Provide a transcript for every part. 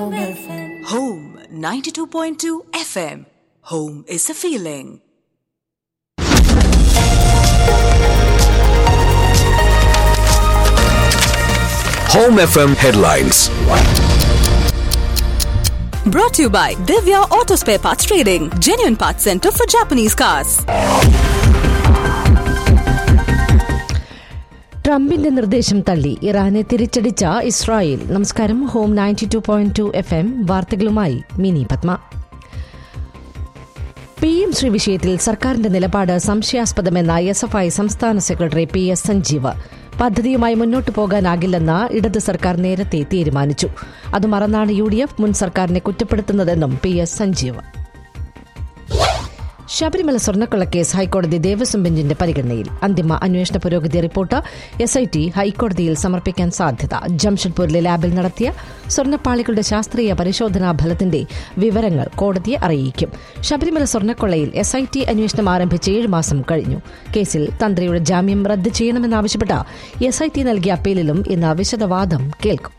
Home 92.2 FM. Home is a feeling. Home FM headlines. Brought to you by Divya Auto Spare Parts Trading, genuine parts center for Japanese cars. ട്രംപിന്റെ നിർദ്ദേശം തള്ളി ഇറാനെ തിരിച്ചടിച്ച Israel നമസ്കാരം home ninety two point two F M വാർത്തകളുമായി Mini Padma P M Shri വിഷയത്തിൽ സർക്കാരിന്റെ നിലപാട് സംശയാസ്പദമെന്ന എസ് എഫ് ഐ സംസ്ഥാന സെക്രട്ടറി പി എസ് സഞ്ജീവ് പദ്ധതിയുമായി മുന്നോട്ടു പോകാനാകില്ലെന്ന് ഇടത് സർക്കാർ നേരത്തെ തീരുമാനിച്ചു അത് മറന്നാണ് യു ഡി എഫ് മുൻ സർക്കാരിനെ കുറ്റപ്പെടുത്തുന്നതെന്നും പി എസ് സഞ്ജീവ് ശബരിമല സ്വർണ്ണക്കൊള്ളക്കേസ് ഹൈക്കോടതി ദേവസ്വം ബെഞ്ചിന്റെ പരിഗണനയിൽ അന്തിമ അന്വേഷണ പുരോഗതി റിപ്പോർട്ട് എസ് ഐ ടി ഹൈക്കോടതിയിൽ സമർപ്പിക്കാൻ സാധ്യത ജംഷഡ്പൂരിലെ ലാബിൽ നടത്തിയ സ്വർണ്ണപ്പാളികളുടെ ശാസ്ത്രീയ പരിശോധനാ ഫലത്തിന്റെ വിവരങ്ങൾ കോടതിയെ അറിയിക്കും ശബരിമല സ്വർണ്ണക്കൊള്ളയിൽ എസ് ഐ ടി അന്വേഷണം ആരംഭിച്ച് ഏഴ് മാസം കഴിഞ്ഞു കേസിൽ തന്ത്രിയുടെ ജാമ്യം റദ്ദ് ചെയ്യണമെന്നാവശ്യപ്പെട്ട എസ് ഐ ടി നൽകിയ അപ്പീലിലും ഇന്ന് വിശദവാദം കേൾക്കും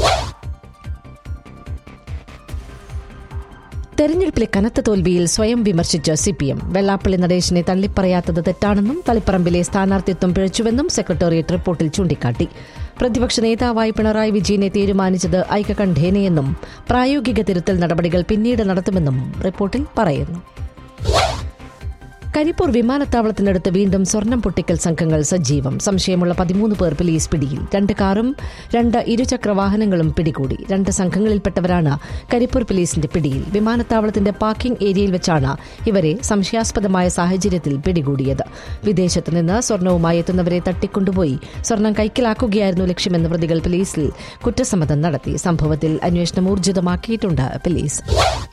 തെരഞ്ഞെടുപ്പിലെ കനത്ത തോൽവിയിൽ സ്വയം വിമർശിച്ച സിപിഎം വെള്ളാപ്പള്ളി നടേശനെ തള്ളിപ്പറയാത്തത് തെറ്റാണെന്നും തളിപ്പറമ്പിലെ സ്ഥാനാർത്ഥിത്വം പിഴച്ചുവെന്നും സെക്രട്ടേറിയറ്റ് റിപ്പോർട്ടിൽ ചൂണ്ടിക്കാട്ടി പ്രതിപക്ഷ നേതാവായി പിണറായി വിജയനെ തീരുമാനിച്ചത് ഐക്യകണ്ഠേനയെന്നും പ്രായോഗിക തിരുത്തൽ നടപടികൾ പിന്നീട് നടത്തുമെന്നും റിപ്പോർട്ടിൽ പറയുന്നു കരിപ്പൂർ വിമാനത്താവളത്തിനടുത്ത് വീണ്ടും സ്വർണം പൊട്ടിക്കൽ സംഘങ്ങൾ സജീവം സംശയമുള്ള പതിമൂന്ന് പേർ പോലീസ് പിടിയിൽ രണ്ട് കാറും രണ്ട് ഇരുചക്ര വാഹനങ്ങളും പിടികൂടി രണ്ട് സംഘങ്ങളിൽപ്പെട്ടവരാണ് കരിപ്പൂർ പോലീസിന്റെ പിടിയിൽ വിമാനത്താവളത്തിന്റെ പാർക്കിംഗ് ഏരിയയിൽ വെച്ചാണ് ഇവരെ സംശയാസ്പദമായ സാഹചര്യത്തിൽ പിടികൂടിയത് വിദേശത്ത് നിന്ന് സ്വർണവുമായി എത്തുന്നവരെ തട്ടിക്കൊണ്ടുപോയി സ്വർണം കൈക്കലാക്കുകയായിരുന്നു ലക്ഷ്യമെന്ന് പ്രതികൾ പോലീസിൽ കുറ്റസമ്മതം നടത്തി സംഭവത്തിൽ അന്വേഷണം ഊർജിതമാക്കിയിട്ടുണ്ട് പോലീസ്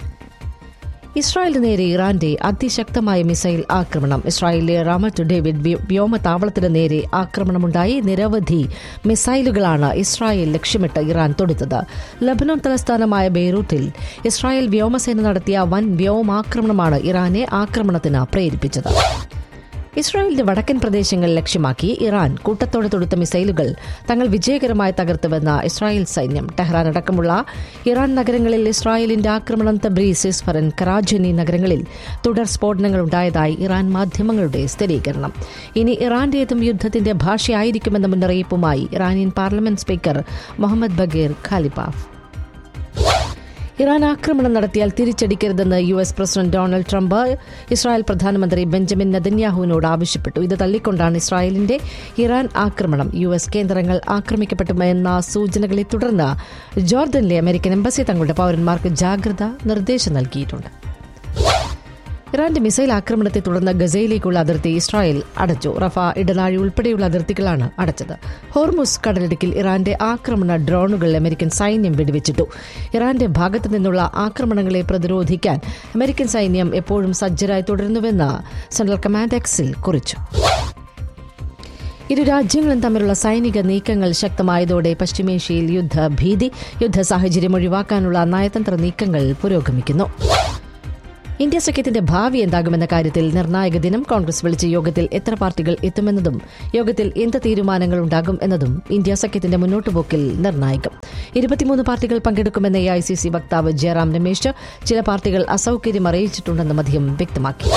ഇസ്രായേലിന് നേരെ ഇറാന്റെ അതിശക്തമായ മിസൈൽ ആക്രമണം ഇസ്രായേലിലെ റാമറ്റ് ഡേവിഡ് വ്യോ- വ്യോമതാവളത്തിന് നേരെ ആക്രമണമുണ്ടായി നിരവധി മിസൈലുകളാണ് ഇസ്രായേൽ ലക്ഷ്യമിട്ട് ഇറാൻ തൊടുത്തത് ലബനോൻ തലസ്ഥാനമായ ബെയ്റൂട്ടിൽ ഇസ്രായേൽ വ്യോമസേന നടത്തിയ വൻ വ്യോമാക്രമണമാണ് ഇറാനെ ആക്രമണത്തിന് പ്രേരിപ്പിച്ചത് ഇസ്രായേലിന്റെ വടക്കൻ പ്രദേശങ്ങൾ ലക്ഷ്യമാക്കി ഇറാൻ കൂട്ടത്തോടെ തൊടുത്ത മിസൈലുകൾ തങ്ങൾ വിജയകരമായി തകർത്തുവെന്ന ഇസ്രായേൽ സൈന്യം ടെഹ്റാൻ അടക്കമുള്ള ഇറാൻ നഗരങ്ങളിൽ ഇസ്രായേലിന്റെ ആക്രമണം തബ്രീസ് ഇസ്ഫറൻ കറാജ് എന്നീ നഗരങ്ങളിൽ തുടർ സ്ഫോടനങ്ങൾ ഉണ്ടായതായി ഇറാൻ മാധ്യമങ്ങളുടെ സ്ഥിരീകരണം ഇനി ഇറാന്റേതും യുദ്ധത്തിന്റെ ഭാഷയായിരിക്കുമെന്ന മുന്നറിയിപ്പുമായി Iranian parliament speaker Mohammad Baqer Qalibaf Iran ആക്രമണം നടത്തിയാൽ തിരിച്ചടിക്കരുതെന്ന് U S president Donald Trump Israel പ്രധാനമന്ത്രി ബെഞ്ചമിൻ നെതന്യാഹുവിനോട് ആവശ്യപ്പെട്ടു ഇത് തള്ളിക്കൊണ്ടാണ് ഇസ്രായേലിന്റെ ഇറാൻ ആക്രമണം യു എസ് കേന്ദ്രങ്ങൾ ആക്രമിക്കപ്പെട്ടുമെന്ന സൂചനകളെ തുടർന്ന് ജോർദനിലെ അമേരിക്കൻ എംബസി തങ്ങളുടെ പൌരന്മാർക്ക് ജാഗ്രത നിർദ്ദേശം നൽകിയിട്ടുണ്ട് ഇറാന്റെ മിസൈൽ ആക്രമണത്തെ തുടർന്ന് ഗസയിലേക്കുള്ള അതിർത്തി ഇസ്രായേൽ അടച്ചു റഫ ഇടനാഴി ഉൾപ്പെടെയുള്ള അതിർത്തികളാണ് അടച്ചത് ഹോർമുസ് കടലിടുക്കിൽ ഇറാന്റെ ആക്രമണ ഡ്രോണുകൾ അമേരിക്കൻ സൈന്യം വെടിവെച്ചിട്ടു ഇറാന്റെ ഭാഗത്തു നിന്നുള്ള ആക്രമണങ്ങളെ പ്രതിരോധിക്കാൻ അമേരിക്കൻ സൈന്യം എപ്പോഴും സജ്ജരായി തുടരുന്നുവെന്ന് സെൻട്രൽ കമാൻഡ് എക്സിൽ കുറിച്ചു ഇരു രാജ്യങ്ങളും തമ്മിലുള്ള സൈനിക നീക്കങ്ങൾ ശക്തമായതോടെ പശ്ചിമേഷ്യയിൽ യുദ്ധഭീതി യുദ്ധ സാഹചര്യം ഒഴിവാക്കാനുള്ള നയതന്ത്ര നീക്കങ്ങൾ പുരോഗമിക്കുന്നു ഇന്ത്യ സഖ്യത്തിന്റെ ഭാവി എന്താകുമെന്ന കാര്യത്തിൽ നിർണായക ദിനം കോൺഗ്രസ് വിളിച്ച യോഗത്തിൽ എത്ര പാർട്ടികൾ എത്തുമെന്നതും യോഗത്തിൽ എന്ത് തീരുമാനങ്ങൾ ഉണ്ടാകും എന്നതും ഇന്ത്യ സഖ്യത്തിന്റെ മുന്നോട്ടുപോക്കിൽ നിർണായകം ഇരുപത്തിമൂന്ന് പാർട്ടികൾ പങ്കെടുക്കുമെന്ന് എ ഐ സി സി വക്താവ് ജയറാം രമേശ് ചില പാർട്ടികൾ അസൌകര്യം അറിയിച്ചിട്ടുണ്ടെന്നും അദ്ദേഹം വ്യക്തമാക്കി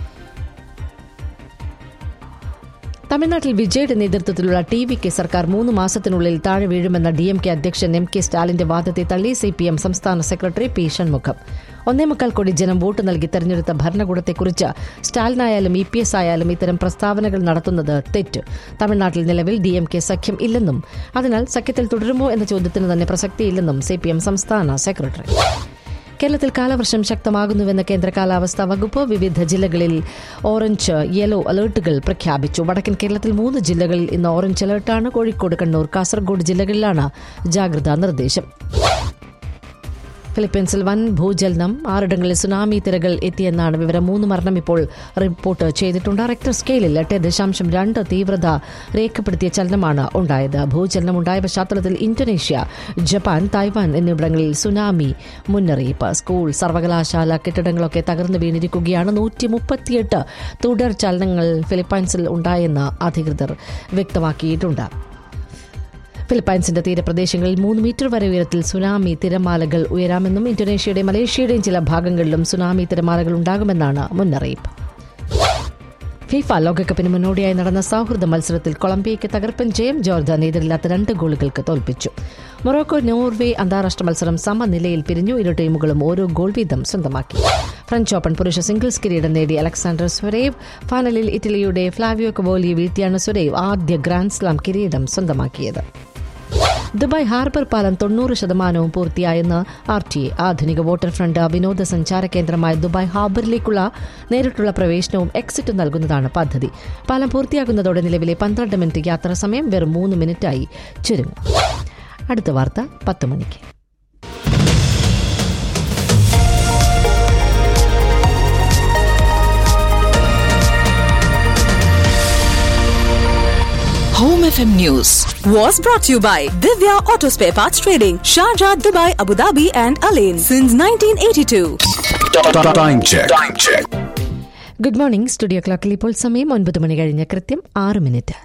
തമിഴ്നാട്ടിൽ വിജയുടെ നേതൃത്വത്തിലുള്ള ടി വി കെ സർക്കാർ മൂന്ന് മാസത്തിനുള്ളിൽ താഴെ വീഴുമെന്ന ഡി എം കെ അധ്യക്ഷൻ എം കെ സ്റ്റാലിന്റെ വാദത്തെ തള്ളി സി പി എം സംസ്ഥാന സെക്രട്ടറി പി ഷൺമുഖം ഒന്നേമുക്കാൽ കോടി ജനം വോട്ട് നൽകി തെരഞ്ഞെടുത്ത ഭരണകൂടത്തെക്കുറിച്ച് സ്റ്റാലിനായാലും ഇ പി എസ് ആയാലും ഇത്തരം പ്രസ്താവനകൾ നടത്തുന്നത് തെറ്റ് തമിഴ്നാട്ടിൽ നിലവിൽ ഡി എം കെ സഖ്യം ഇല്ലെന്നും അതിനാൽ സഖ്യത്തിൽ തുടരുമോ എന്ന ചോദ്യത്തിന് തന്നെ പ്രസക്തിയില്ലെന്നും സി പി എം സംസ്ഥാന സെക്രട്ടറി കേരളത്തിൽ കാലവർഷം ശക്തമാകുന്നുവെന്ന് കേന്ദ്ര കാലാവസ്ഥാ വകുപ്പ് വിവിധ ജില്ലകളിൽ ഓറഞ്ച് യെല്ലോ അലർട്ടുകൾ പ്രഖ്യാപിച്ചു വടക്കൻ കേരളത്തിൽ മൂന്ന് ജില്ലകളിൽ ഇന്ന് ഓറഞ്ച് അലർട്ടാണ് കോഴിക്കോട് കണ്ണൂർ കാസർഗോഡ് ജില്ലകളിലാണ് ജാഗ്രതാ നിർദ്ദേശം ഫിലിപ്പീൻസിൽ വൻ ഭൂചലനം ആറിടങ്ങളിൽ സുനാമി തിരകൾ എത്തിയെന്നാണ് വിവരം മൂന്ന് മരണം ഇപ്പോൾ റിപ്പോർട്ട് ചെയ്തിട്ടുണ്ട് റെക്ടർ സ്കെയിലിൽ എട്ട് ദശാംശം രണ്ട് തീവ്രത രേഖപ്പെടുത്തിയ ചലനമാണ് ഉണ്ടായത് ഭൂചലനം ഉണ്ടായ പശ്ചാത്തലത്തിൽ ഇന്തോനേഷ്യ ജപ്പാൻ തായ്വാൻ എന്നിവിടങ്ങളിൽ സുനാമി മുന്നറിയിപ്പ് സ്കൂൾ സർവകലാശാല കെട്ടിടങ്ങളൊക്കെ തകർന്നു വീണിരിക്കുകയാണ് നൂറ്റി മുപ്പത്തിയെട്ട് തുടർ ചലനങ്ങൾ ഫിലിപ്പൈൻസിൽ ഉണ്ടായെന്ന് അധികൃതർ വ്യക്തമാക്കിയിട്ടുണ്ട് ഫിലിപ്പൈൻസിന്റെ തീരപ്രദേശങ്ങളിൽ മൂന്ന് മീറ്റർ വരെ ഉയരത്തിൽ സുനാമി തിരമാലകൾ ഉയരാമെന്നും ഇന്തോനേഷ്യയുടെയും മലേഷ്യയുടെയും ചില ഭാഗങ്ങളിലും സുനാമി തിരമാലകൾ ഉണ്ടാകുമെന്നാണ് മുന്നറിയിപ്പ് ഫിഫ ലോകകപ്പിന് മുന്നോടിയായി നടന്ന സൗഹൃദ മത്സരത്തിൽ കൊളംബിയയ്ക്ക് തകർപ്പൻ ജയം ജോർദാൻ എതിരില്ലാത്ത രണ്ട് ഗോളുകൾക്ക് തോൽപ്പിച്ചു മൊറോക്കോ നോർവേ അന്താരാഷ്ട്ര മത്സരം സമനിലയിൽ പിരിഞ്ഞു ഇരു ടീമുകളും ഓരോ ഗോൾ വീതം സ്വന്തമാക്കി ഫ്രഞ്ച് ഓപ്പൺ പുരുഷ സിംഗിൾസ് കിരീടം നേടി അലക്സാണ്ടർ സ്വരേവ് ഫൈനലിൽ ഇറ്റലിയുടെ ഫ്ലാവിയോ കവോലിയെ വീഴ്ത്തിയാണ് സ്വരേവ് ആദ്യ ഗ്രാൻഡ് സ്ലാം കിരീടം സ്വന്തമാക്കിയത് ദുബായ് ഹാർബർ പാലം തൊണ്ണൂറ് ശതമാനവും പൂർത്തിയായെന്ന് ആർ ടി എ ആധുനിക വാട്ടർ ഫ്രണ്ട് വിനോദസഞ്ചാര കേന്ദ്രമായ ദുബായ് ഹാർബറിലേക്കുള്ള നേരിട്ടുള്ള പ്രവേശനവും എക്സിറ്റും നൽകുന്നതാണ് പദ്ധതി പാലം പൂർത്തിയാകുന്നതോടെ നിലവിലെ പന്ത്രണ്ട് മിനിറ്റ് യാത്രാ സമയം വെറും മൂന്ന് മിനിറ്റായി ചുരുങ്ങും അടുത്ത വാർത്ത പത്ത് മണിക്ക് Home FM News was brought to you by Divya Auto Spare Parts Trading, Sharjah, Dubai, Abu Dhabi, and Alain since 1982. Time check. Time check. Good morning studio ക്ലോക്കിൽ ഇപ്പോൾ സമയം ഒൻപത് മണി കഴിഞ്ഞ കൃത്യം ആറ് minute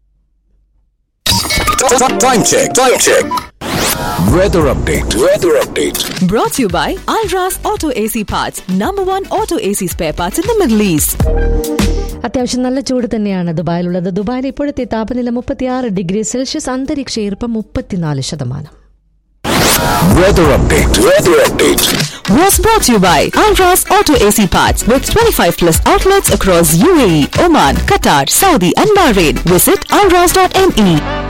Time check. Time check. Weather update. Weather update. Brought to you by Alras Auto AC Parts, number one auto AC spare parts in the Middle East. അത്യാവശ്യം നല്ല ചൂട് തന്നെയാണ് ദുബായിലുള്ളത് ദുബായിൽ ഇപ്പോഴത്തെ താപനില മുപ്പത്തിയാറ് ഡിഗ്രി സെൽഷ്യസ് അന്തരീക്ഷ ഈർപ്പം മുപ്പത്തിനാല് ശതമാനം Weather update. Weather update. Was brought to you by Alras Auto AC Parts with 25 plus outlets across UAE, Oman, Qatar, Saudi, and Bahrain. Visit alras.me.